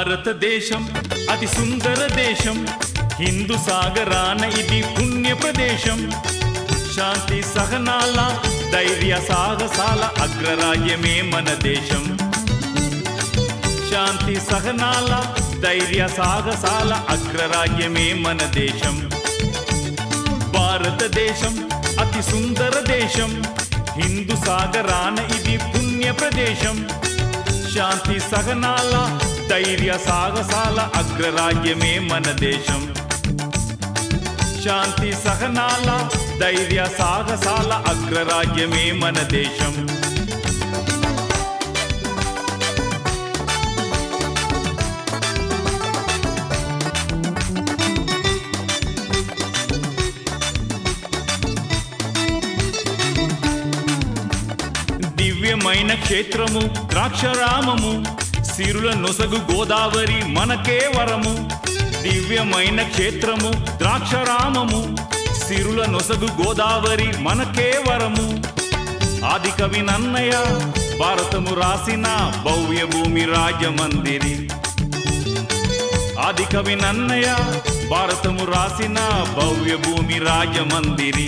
భారతదేశం అతి సుందర దేశం హిందూ సాగరాన ఇది పుణ్య ప్రదేశం శాంతి సహనాల ధైర్య సాహసాల అగ్రరాజ్యమే మన దేశం శాంతి సహనాల ధైర్య సాహసాల అగ్రరాజ్యమే మన దేశం భారతదేశం అతి సుందర దేశం హిందూ సాగరాన ఇది పుణ్య ప్రదేశం శాంతి సహనాల ధైర్య సాహసాల అగ్రరాజ్యమే మన దేశం శాంతి సహనాల ధైర్య సాహసాల అగ్రరాజ్యమే మన దేశం దివ్యమైన క్షేత్రము ద్రాక్షరామము సిరుల నొసగు గోదావరి మనకే వరము దివ్యమైన క్షేత్రము ద్రాక్షరామము సిరుల నొసగు గోదావరి మనకే వరము ఆది కవి నన్నయ్య భారతము రాసిన భవ్య భూమి రాజమందిరి ఆది కవి నన్నయ్య భారతము రాసిన భవ్య భూమి రాజమందిరి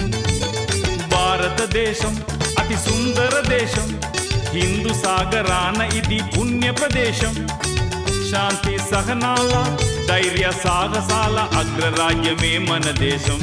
భారతదేశం అతి సుందర దేశం హిందూ సాగరాన ఇది పుణ్య ప్రదేశం శాంతి సహనాల ధైర్య సాహసాల అగ్రరాజ్యమే మన దేశం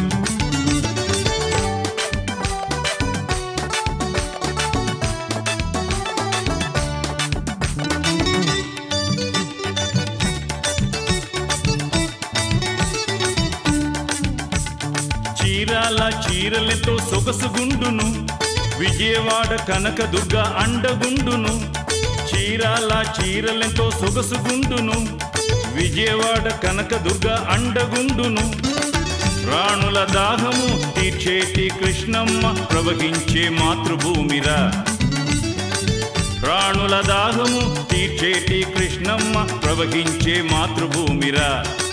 చీరాల చీరలతో సొగసుగుండును విజయవాడ కనకదుర్గ అండగుండును చీరాల చీరలతో సొగసుగుండును విజయవాడ కనకదుర్గ అండగుండును రాణుల దాహము తీర్చేటి కృష్ణమ్మ ప్రవహించే మాతృభూమిరా ప్రాణుల దాహము తీర్చేటి కృష్ణమ్మ ప్రవహించే మాతృభూమిరా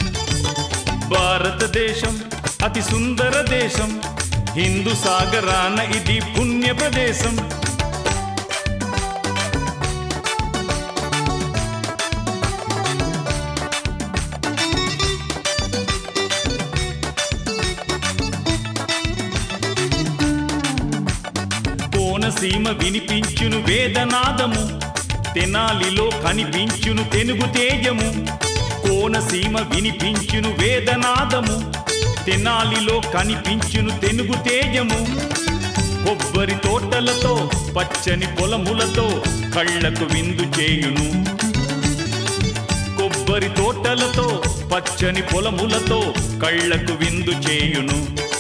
భారతదేశం అతి సుందర దేశం హిందూ సాగరాన ఇది పుణ్య ప్రదేశం కోనసీమ వినిపించును వేదనాదము తెనాలిలో కనిపించును తెనుగు తేజము కోనసీమ వినిపించును వేదనాదము తెనాలిలో కనిపించును తెనుగు తేజము కొబ్బరి తోటలతో పచ్చని పొలములతో కళ్ళకు విందు చేయును కొబ్బరి తోటలతో పచ్చని పొలములతో కళ్ళకు విందు చేయును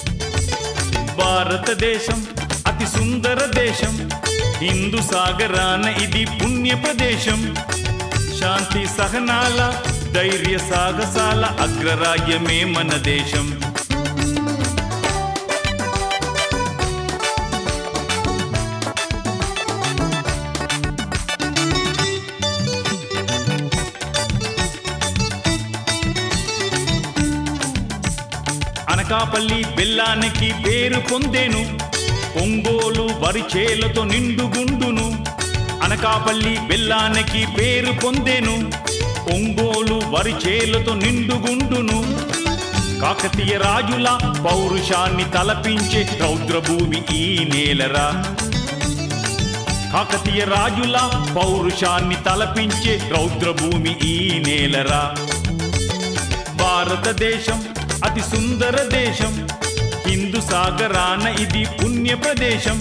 భారతదేశం అతి సుందర దేశం హిందూ సాగరాన ఇది పుణ్య ప్రదేశం శాంతి సహనాల ధైర్య సాహసాల అగ్రరాజ్యమే మన దేశం అనకాపల్లి బెల్లానికి పేరు పొందేను ఒంగోలు వరిచేలతో నిండుగుండును అనకాపల్లి బెల్లానికి పేరు పొందేను ఒంగోలు వరిచేలతో నిండుగుండును కాకతీయ రాజుల పౌరుషాన్ని తలపించే రౌద్రభూమి ఈ నేలరా కాకతీయ రాజుల పౌరుషాన్ని తలపించే రౌద్రభూమి ఈ నేలరా భారతదేశం అతి సుందర దేశం హిందూ సాగరాన ఇది పుణ్య ప్రదేశం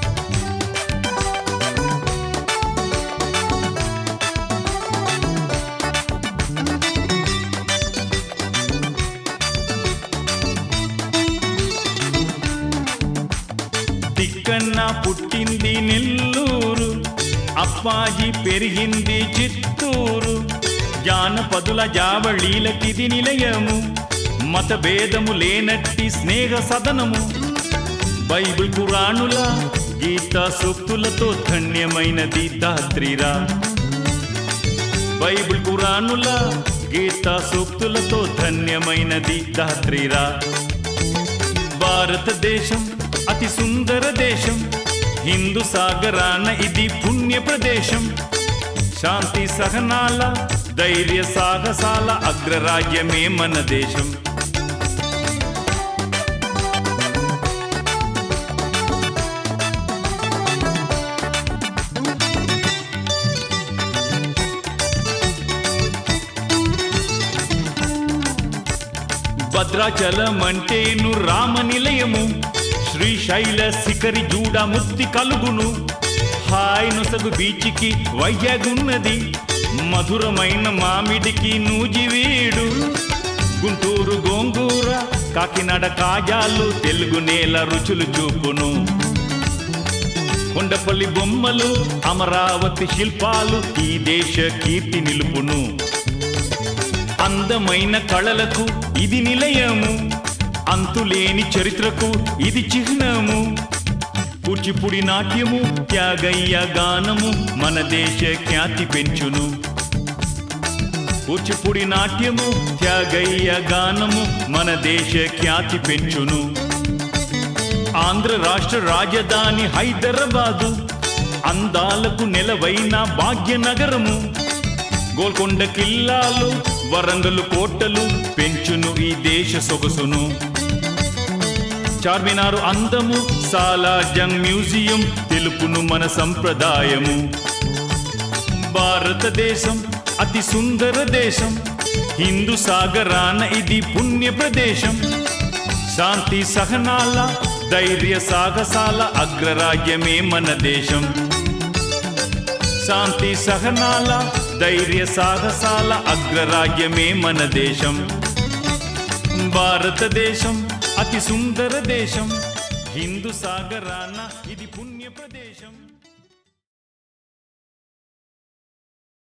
తిక్కన్న పుట్టింది నెల్లూరు అప్పాజీ పెరిగింది చిత్తూరు జానపదుల జావళీలకిది నిలయము మత భేదము లేనట్టి స్నేహ సదనము బైబిల్ పురాణుల గీతా సూక్తులతో ధన్యమైనది దాత్రిరా బైబిల్ పురాణుల గీతా సూక్తులతో ధన్యమైనది దాత్రిరా భారతదేశం అతి సుందర దేశం హిందూ సాగరాన ఇది పుణ్య ప్రదేశం శాంతి సహనాల ధైర్య సాహసాల అగ్రరాజ్యమే మన దేశం భద్రాచలం అంటేను రామ నిలయము శ్రీశైల శిఖరి జూడ ముక్తి కలుగును హాయ్ నొసగు బీచ్కి వైజాగ్ ఉన్నది మధురమైన మామిడికి నూజివీడు గుంటూరు గోంగూర కాకినాడ కాజాలు తెలుగు నేల రుచులు చూపును కొండపల్లి బొమ్మలు అమరావతి శిల్పాలు ఈ దేశ కీర్తి నిలుపును అందమైన కళలకు ఇది నిలయము అంతులేని చరిత్రకు ఇది చిహ్నము కూచిపుడి నాట్యము త్యాగయ్య గానము మన దేశ ఖ్యాతి పెంచును కూచిపుడి నాట్యము త్యాగయ్య గానము మన దేశ ఖ్యాతి పెంచును ఆంధ్ర రాష్ట్ర రాజధాని హైదరాబాదు అందాలకు నెలవైన భాగ్యనగరము గోల్కొండ కిల్లాలు వరంగలు కోటలు పెంచును ఈ దేశ సొగసును చార్మినారు అందము సాలార్జంగ్ మ్యూజియం తెలుపును మన సంప్రదాయము భారతదేశం అతి సుందర దేశం హిందూ సాగరాన ఇది పుణ్య ప్రదేశం శాంతి సహనాల ధైర్య సాహసాల అగ్రరాజ్యమే మన దేశం శాంతి సహనాల ధైర్య సాహసాల అగ్రరాజ్యమే మన దేశం భారతదేశం అతి సుందర దేశం హిందూ సాగరాన ఇది పుణ్య ప్రదేశం